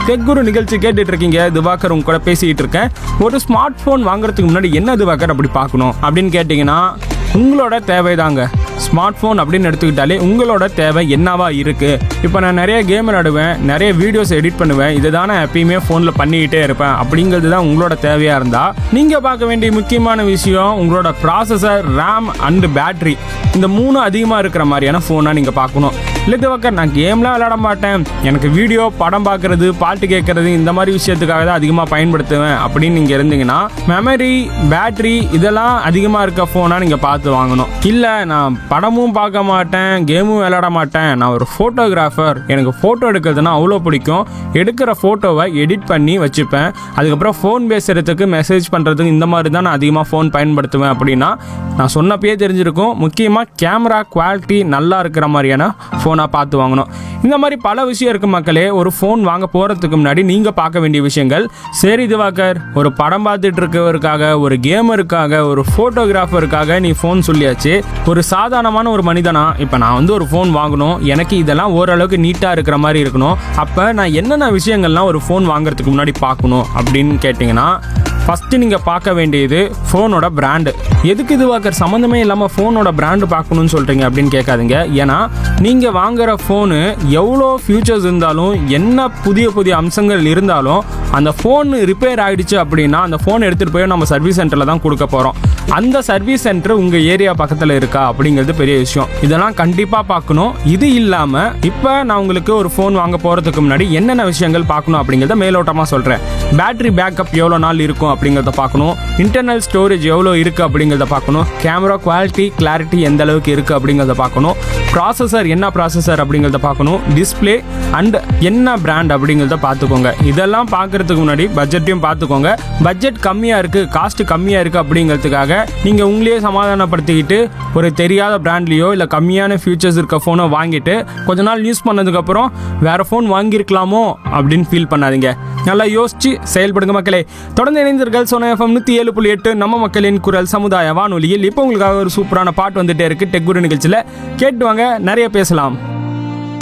tech குரு நிகழ்ச்சி கேட்டுட்டு இருக்கீங்க திவாகர் உங்க கூட பேசிக்கிட்டு இருக்கேன் ஒரு ஸ்மார்ட் ஃபோன் வாங்குறதுக்கு முன்னாடி என்ன திவாகர் அப்படி பார்க்கணும் அப்படின்னு கேட்டிங்கன்னா உங்களோட தேவைதாங்க ஸ்மார்ட் ஃபோன் அப்படின்னு எடுத்துக்கிட்டாலே உங்களோட தேவை என்னவா இருக்கு இப்போ நான் நிறைய கேம் விளாடுவேன் நிறைய வீடியோஸ் எடிட் பண்ணுவேன் இதை தான் நான் எப்பயுமே ஃபோனில் பண்ணிக்கிட்டே இருப்பேன் அப்படிங்கிறது தான் உங்களோட தேவையாக இருந்தால் நீங்கள் பார்க்க வேண்டிய முக்கியமான விஷயம் உங்களோட ப்ராசஸர் ரேம் அண்டு பேட்டரி இந்த மூணு அதிகமாக இருக்கிற மாதிரியான ஃபோனாக நீங்கள் பார்க்கணும் இல்லை திவாகர் நான் கேம்லாம் விளையாட மாட்டேன் எனக்கு வீடியோ படம் பார்க்கறது பாட்டு கேட்கறது இந்த மாதிரி விஷயத்துக்காக தான் அதிகமாக பயன்படுத்துவேன் அப்படின்னு நீங்கள் இருந்தீங்கன்னா மெமரி பேட்டரி இதெல்லாம் அதிகமாக இருக்க ஃபோனாக நீங்கள் பார்த்து வாங்கணும் இல்லை நான் படமும் பார்க்க மாட்டேன் கேமும் விளையாட மாட்டேன் நான் ஒரு ஃபோட்டோகிராஃபர் எனக்கு ஃபோட்டோ எடுக்கிறதுனா அவ்வளோ பிடிக்கும் எடுக்கிற ஃபோட்டோவை எடிட் பண்ணி வச்சுப்பேன் அதுக்கப்புறம் ஃபோன் பேசுகிறதுக்கு மெசேஜ் பண்ணுறதுக்கு இந்த மாதிரி தான் நான் அதிகமாக ஃபோன் பயன்படுத்துவேன் அப்படின்னா நான் சொன்னப்பயே தெரிஞ்சிருக்கும் முக்கியமாக கேமரா குவாலிட்டி நல்லா இருக்கிற மாதிரியான ஃபோனாக பார்த்து வாங்கணும் இந்த மாதிரி பல விஷயம் இருக்கு மக்களே ஒரு ஃபோன் வாங்க போகிறதுக்கு முன்னாடி நீங்கள் பார்க்க வேண்டிய விஷயங்கள் சரி திவாகர் ஒரு படம் பார்த்துட்டு இருக்கவருக்காக ஒரு கேமருக்காக ஒரு ஃபோட்டோகிராஃபருக்காக நீ ஃபோன் சொல்லியாச்சு ஒரு சாதாரணமான ஒரு மனிதனா இப்போ நான் வந்து ஒரு ஃபோன் வாங்கணும் எனக்கு இதெல்லாம் ஓரளவுக்கு நீட்டாக இருக்கிற மாதிரி இருக்கணும் அப்போ நான் என்னென்ன விஷயங்கள்லாம் ஒரு ஃபோன் வாங்குறதுக்கு முன்னாடி பார்க்கணும் அப்படின்னு கேட்டிங்கன்னா ஃபஸ்ட்டு நீங்கள் பார்க்க வேண்டியது ஃபோனோட பிராண்டு எதுக்கு இது வாக்கர் சம்மந்தமே இல்லாமல் ஃபோனோட பிராண்டு பார்க்கணும்னு சொல்கிறீங்க அப்படின்னு கேட்காதீங்க ஏன்னா நீங்கள் வாங்குற ஃபோனு எவ்வளோ ஃபியூச்சர்ஸ் இருந்தாலும் என்ன புதிய புதிய அம்சங்கள் இருந்தாலும் அந்த ஃபோன் ரிப்பேர் ஆகிடுச்சு அப்படின்னா அந்த ஃபோன் எடுத்துகிட்டு போய் நம்ம சர்வீஸ் சென்டரில் தான் கொடுக்க போகிறோம் அந்த சர்வீஸ் சென்டர் உங்கள் ஏரியா பக்கத்தில் இருக்கா அப்படிங்கிறது பெரிய விஷயம் இதெல்லாம் கண்டிப்பாக பார்க்கணும் இது இல்லாமல் இப்போ நான் உங்களுக்கு ஒரு ஃபோன் வாங்க போகிறதுக்கு முன்னாடி என்னென்ன விஷயங்கள் பார்க்கணும் அப்படிங்கிறத மேலோட்டமாக சொல்கிறேன் பேட்டரி பேக்கப் எவ்வளோ நாள் இருக்கும் அப்படிங்கிறத பார்க்கணும் இன்டர்னல் ஸ்டோரேஜ் எவ்வளோ இருக்குது அப்படிங்கிறத பார்க்கணும் கேமரா குவாலிட்டி கிளாரிட்டி எந்த அளவுக்கு இருக்குது அப்படிங்கிறத பார்க்கணும் ப்ராசஸர் என்ன ப்ராசஸர் அப்படிங்கிறத பார்க்கணும் டிஸ்பிளே அண்ட் என்ன பிராண்ட் அப்படிங்கிறத பார்த்துக்கோங்க இதெல்லாம் பார்க்கறதுக்கு முன்னாடி பட்ஜெட்டையும் பார்த்துக்கோங்க பட்ஜெட் கம்மியாக இருக்குது காஸ்ட் கம்மியாக இருக்குது அப்படிங்கிறதுக்காக நீங்கள் உங்களையே சமாதானப்படுத்திக்கிட்டு ஒரு தெரியாத பிராண்ட்லேயோ இல்லை கம்மியான ஃபியூச்சர்ஸ் இருக்க ஃபோனை வாங்கிட்டு கொஞ்ச நாள் யூஸ் பண்ணதுக்கப்புறம் வேறு ஃபோன் வாங்கியிருக்கலாமோ அப்படின்னு ஃபீல் பண்ணாதீங்க நல்லா யோசிச்சு செயல்படுங்க மக்களே தொடர்ந்து இணைந்தீர்கள் சோனா எஃப்எம் நூற்றி ஏழு புள்ளி எட்டு நம்ம மக்களின் குரல் சமுதாய வானொலியில் இப்போ உங்களுக்காக ஒரு சூப்பரான பாட்டு வந்துட்டே இருக்கு டெக் குரு நிகழ்ச்சியில் கேட்டு வாங்க நிறைய பேசலாம்